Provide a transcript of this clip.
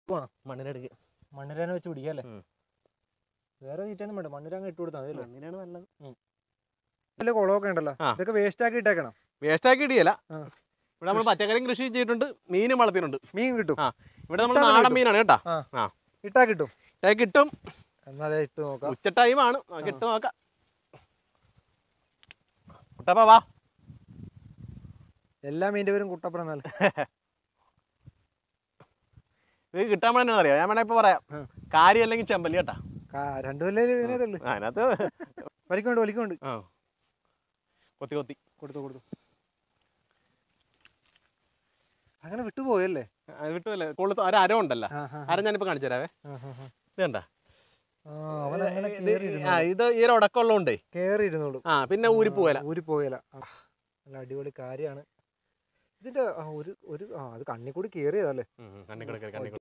മണ്ണിനടുക്ക് മണ്ണിരാന വെച്ച് പിടിക്കാം അല്ലേ ഉം. വേറെ തീറ്റൊന്നും വേണ്ട മണ്ണിരാങ്ങ ഇട്ട് കൊടുത്താൽ മതി അല്ലേ മണ്ണിനാണ് നല്ലത് വലിയ കുളമൊക്കെ ഉണ്ടല്ലോ ആ. ഇതൊക്കെ വേസ്റ്റ് ആക്കി ഇട്ടേക്കണം വേസ്റ്റ് ആക്കി ഇടിയല്ല ആ. ഇവിടെ നമ്മൾ പച്ചക്കറിയും കൃഷി ചെയ്തിട്ടുണ്ട് മീനും വളർത്തിയിട്ടുണ്ട് മീൻ കിട്ടും ആ. ഇവിടെ നമ്മൾ ഇട്ടാ നാടൻ കിട്ടും. മീനാണ് കേട്ടാ ഇട്ടാ കിട്ടും ഏ, കിട്ടും എന്നാ അതെ ഇട്ട് നോക്കാം ഉച്ച ടൈമാണ് നമുക്ക് ഇട്ട് നോക്കാം കുട്ടപ്പാ വാ എല്ലാ മീൻ്റെ പേരും കുട്ടപ്പുറം നല്ല ഇത് കിട്ടാൻ വേണ്ടി അറിയാം ഞാൻ വേണേ ഇപ്പൊ പറയാം ആ. കാരി അല്ലെങ്കിൽ ചെമ്പല്ലി കേട്ടാ രണ്ടു കൊല്ലേ ഇതിനകത്തുള്ളു ആ, അതിനകത്ത് വലിക്കൊണ്ട് വലിക്കൊണ്ട് ആ കൊത്തി കൊത്തി കൊടുത്തു കൊടുത്തു അങ്ങനെ വിട്ടുപോയല്ലേ അത് വിട്ടുമല്ലേ കൊളുത്ത് ഒരു അര ഉണ്ടല്ലോ ആ, ആ, അര ഞാനിപ്പോ കാണിച്ചു തരാവേ ആ, ആ, ആ. ഇത് കണ്ട ആ, അവൻ അങ്ങനെ ഇത് കേറി ആ ഇത് ഈ ഒരു ഉടക്കമുള്ളതുകൊണ്ടേ കേറി ഇരുന്നോളൂ ആ പിന്നെ ഊരിപ്പോവല ഊരി പോയല നല്ല അടിപൊളി കാര്യമാണ് ഇതിന്റെ ആ, ഒരു ഒരു ആ അത് കണ്ണി കൂടി കേറിയതല്ലേ കണ്ണിക്കൂടെ കണ്ണി